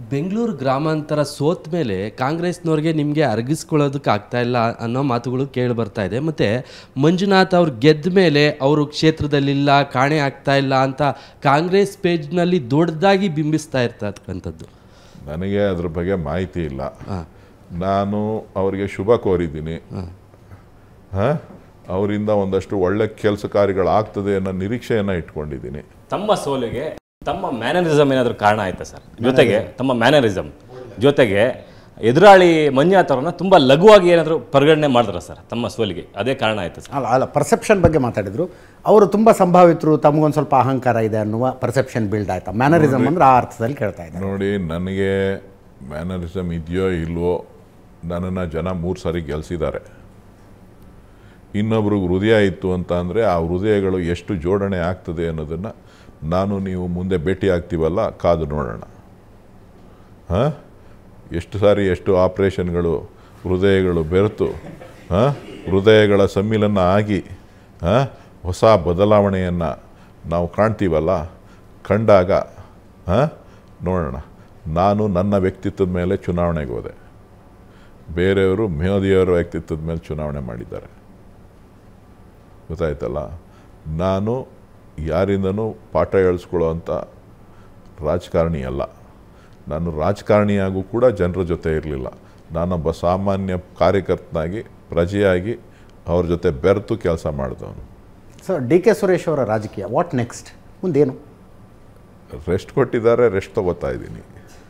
ಬೆಂಗಳೂರು ಗ್ರಾಮಾಂತರ ಸೋತ ಮೇಲೆ ಕಾಂಗ್ರೆಸ್ನವ್ರಿಗೆ ನಿಮಗೆ ಅರಗಿಸ್ಕೊಳ್ಳೋದಕ್ಕೆ ಆಗ್ತಾ ಇಲ್ಲ ಅನ್ನೋ ಮಾತುಗಳು ಕೇಳಿ ಬರ್ತಾ ಇದೆ ಮತ್ತು ಮಂಜುನಾಥ್ ಅವ್ರು ಗೆದ್ದ ಮೇಲೆ ಅವರು ಕ್ಷೇತ್ರದಲ್ಲಿಲ್ಲ ಕಾಣೆ ಆಗ್ತಾ ಇಲ್ಲ ಅಂತ ಕಾಂಗ್ರೆಸ್ ಪೇಜ್ನಲ್ಲಿ ದೊಡ್ಡದಾಗಿ ಬಿಂಬಿಸ್ತಾ ಇರ್ತಕ್ಕಂಥದ್ದು ನನಗೆ ಅದ್ರ ಬಗ್ಗೆ ಮಾಹಿತಿ ಇಲ್ಲ ನಾನು ಅವರಿಗೆ ಶುಭ ಕೋರಿದ್ದೀನಿ ಹಾಂ ಅವರಿಂದ ಒಂದಷ್ಟು ಒಳ್ಳೆ ಕೆಲಸ ಕಾರ್ಯಗಳಾಗ್ತದೆ ಅನ್ನೋ ನಿರೀಕ್ಷೆಯನ್ನು ಇಟ್ಕೊಂಡಿದ್ದೀನಿ ತಮ್ಮ ಸೋಲಿಗೆ ತಮ್ಮ ಮ್ಯಾನರಿಸಮ್ ಏನಾದರೂ ಕಾರಣ ಆಯ್ತಾ ಸರ್ ಜೊತೆಗೆ ತಮ್ಮ ಮ್ಯಾನರಿಸಮ್ ಜೊತೆಗೆ ಎದುರಾಳಿ ಮಂಜುನಾಥ್ ಅವ್ರನ್ನ ತುಂಬ ಲಘುವಾಗಿ ಏನಾದರೂ ಪರಿಗಣನೆ ಮಾಡಿದ್ರ ಸರ್ ತಮ್ಮ ಸೋಲಿಗೆ ಅದೇ ಕಾರಣ ಆಯ್ತಾ ಸರ್ ಅಲ್ಲ ಅಲ್ಲ ಪರ್ಸೆಪ್ಷನ್ ಬಗ್ಗೆ ಮಾತಾಡಿದ್ರು ಅವರು ತುಂಬ ಸಂಭಾವಿತರು ತಮಗೊಂದು ಸ್ವಲ್ಪ ಅಹಂಕಾರ ಇದೆ ಅನ್ನುವ ಪರ್ಸೆಪ್ಷನ್ ಬಿಲ್ಡ್ ಆಯ್ತಾ ಮ್ಯಾನರಿಸಮ್ ಅಂದ್ರೆ ಆ ಅರ್ಥದಲ್ಲಿ ಕೇಳ್ತಾ ಇದ್ದಾರೆ ನೋಡಿ ನನಗೆ ಮ್ಯಾನರಿಸಮ್ ಇದೆಯೋ ಇಲ್ವೋ ನನ್ನನ್ನು ಜನ ಮೂರು ಸಾರಿ ಗೆಲ್ಸಿದ್ದಾರೆ ಇನ್ನೊಬ್ರಿಗೆ ಹೃದಯ ಇತ್ತು ಅಂತ ಅಂದರೆ ಆ ಹೃದಯಗಳು ಎಷ್ಟು ಜೋಡಣೆ ಆಗ್ತದೆ ಅನ್ನೋದನ್ನು ನಾನು ನೀವು ಮುಂದೆ ಭೇಟಿ ಆಗ್ತೀವಲ್ಲ ಕಾದು ನೋಡೋಣ ಹಾಂ ಎಷ್ಟು ಸಾರಿ ಎಷ್ಟು ಆಪ್ರೇಷನ್ಗಳು ಹೃದಯಗಳು ಬೆರೆತು ಹಾಂ ಹೃದಯಗಳ ಸಮ್ಮಿಲನ ಆಗಿ ಹಾಂ ಹೊಸ ಬದಲಾವಣೆಯನ್ನು ನಾವು ಕಾಣ್ತೀವಲ್ಲ ಕಂಡಾಗ ಹಾಂ ನೋಡೋಣ ನಾನು ನನ್ನ ವ್ಯಕ್ತಿತ್ವದ ಮೇಲೆ ಚುನಾವಣೆಗೆ ಹೋದೆ ಬೇರೆಯವರು ಮೋದಿಯವರ ವ್ಯಕ್ತಿತ್ವದ ಮೇಲೆ ಚುನಾವಣೆ ಮಾಡಿದ್ದಾರೆ ಗೊತ್ತಾಯ್ತಲ್ಲ ನಾನು ಯಾರಿಂದನೂ ಪಾಠ ಹೇಳಿಸ್ಕೊಳ್ಳೋವಂಥ ರಾಜಕಾರಣಿ ಅಲ್ಲ ನಾನು ರಾಜಕಾರಣಿಯಾಗೂ ಕೂಡ ಜನರ ಜೊತೆ ಇರಲಿಲ್ಲ ನಾನೊಬ್ಬ ಸಾಮಾನ್ಯ ಕಾರ್ಯಕರ್ತನಾಗಿ ಪ್ರಜೆಯಾಗಿ ಅವ್ರ ಜೊತೆ ಬೆರೆತು ಕೆಲಸ ಮಾಡಿದವನು ಸೊ ಡಿ ಕೆ ಸುರೇಶ್ ಅವರ ರಾಜಕೀಯ ವಾಟ್ ನೆಕ್ಸ್ಟ್ ಮುಂದೇನು ರೆಸ್ಟ್ ಕೊಟ್ಟಿದ್ದಾರೆ ರೆಸ್ಟ್ ತಗೋತಾ ಇದ್ದೀನಿ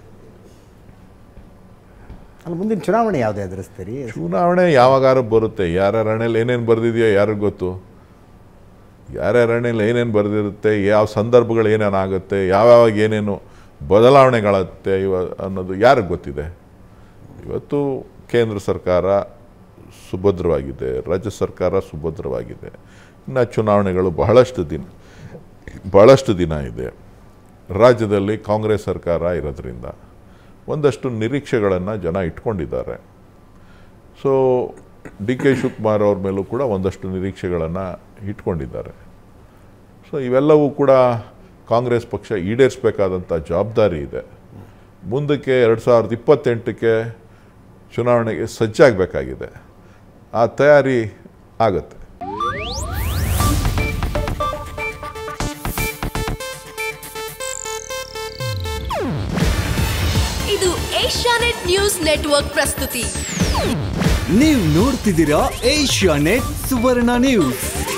ಅಲ್ಲಿ ಮುಂದಿನ ಚುನಾವಣೆ ಯಾವುದೇ ಎದುರಿಸ್ತೀರಿ ಚುನಾವಣೆ ಯಾವಾಗಾರು ಬರುತ್ತೆ ಯಾರ್ಯಾರ ಹಣೆಯಲ್ಲಿ ಏನೇನು ಬರೆದಿದೆಯೋ ಯಾರಿಗೂ ಗೊತ್ತು ಯಾರ್ಯಾರ ಹಣೆಯಲ್ಲಿ ಏನೇನು ಬರೆದಿರುತ್ತೆ ಯಾವ ಸಂದರ್ಭಗಳು ಏನೇನಾಗುತ್ತೆ ಯಾವ್ಯಾವಾಗ ಏನೇನು ಬದಲಾವಣೆಗಳತ್ತೆ ಇವ ಅನ್ನೋದು ಯಾರಿಗೆ ಗೊತ್ತಿದೆ ಇವತ್ತು ಕೇಂದ್ರ ಸರ್ಕಾರ ಸುಭದ್ರವಾಗಿದೆ ರಾಜ್ಯ ಸರ್ಕಾರ ಸುಭದ್ರವಾಗಿದೆ ಇನ್ನು ಚುನಾವಣೆಗಳು ಬಹಳಷ್ಟು ದಿನ ಬಹಳಷ್ಟು ದಿನ ಇದೆ ರಾಜ್ಯದಲ್ಲಿ ಕಾಂಗ್ರೆಸ್ ಸರ್ಕಾರ ಇರೋದ್ರಿಂದ ಒಂದಷ್ಟು ನಿರೀಕ್ಷೆಗಳನ್ನು ಜನ ಇಟ್ಕೊಂಡಿದ್ದಾರೆ ಸೊ ಡಿ ಕೆ ಶಿವಕುಮಾರ್ ಅವ್ರ ಮೇಲೂ ಕೂಡ ಒಂದಷ್ಟು ನಿರೀಕ್ಷೆಗಳನ್ನು ಇಟ್ಕೊಂಡಿದ್ದಾರೆ ಸೊ ಇವೆಲ್ಲವೂ ಕೂಡ ಕಾಂಗ್ರೆಸ್ ಪಕ್ಷ ಈಡೇರಿಸಬೇಕಾದಂಥ ಜವಾಬ್ದಾರಿ ಇದೆ ಮುಂದಕ್ಕೆ ಎರಡು ಸಾವಿರದ ಇಪ್ಪತ್ತೆಂಟಕ್ಕೆ ಚುನಾವಣೆಗೆ ಸಜ್ಜಾಗಬೇಕಾಗಿದೆ ಆ ತಯಾರಿ ಆಗುತ್ತೆ ಇದು ಏಷ್ಯಾನೆಟ್ ನ್ಯೂಸ್ ನೆಟ್ವರ್ಕ್ ಪ್ರಸ್ತುತಿ ನೀವು ನೋಡ್ತಿದ್ದೀರಾ ಏಷ್ಯಾ ನೆಟ್ ಸುವರ್ಣ ನ್ಯೂಸ್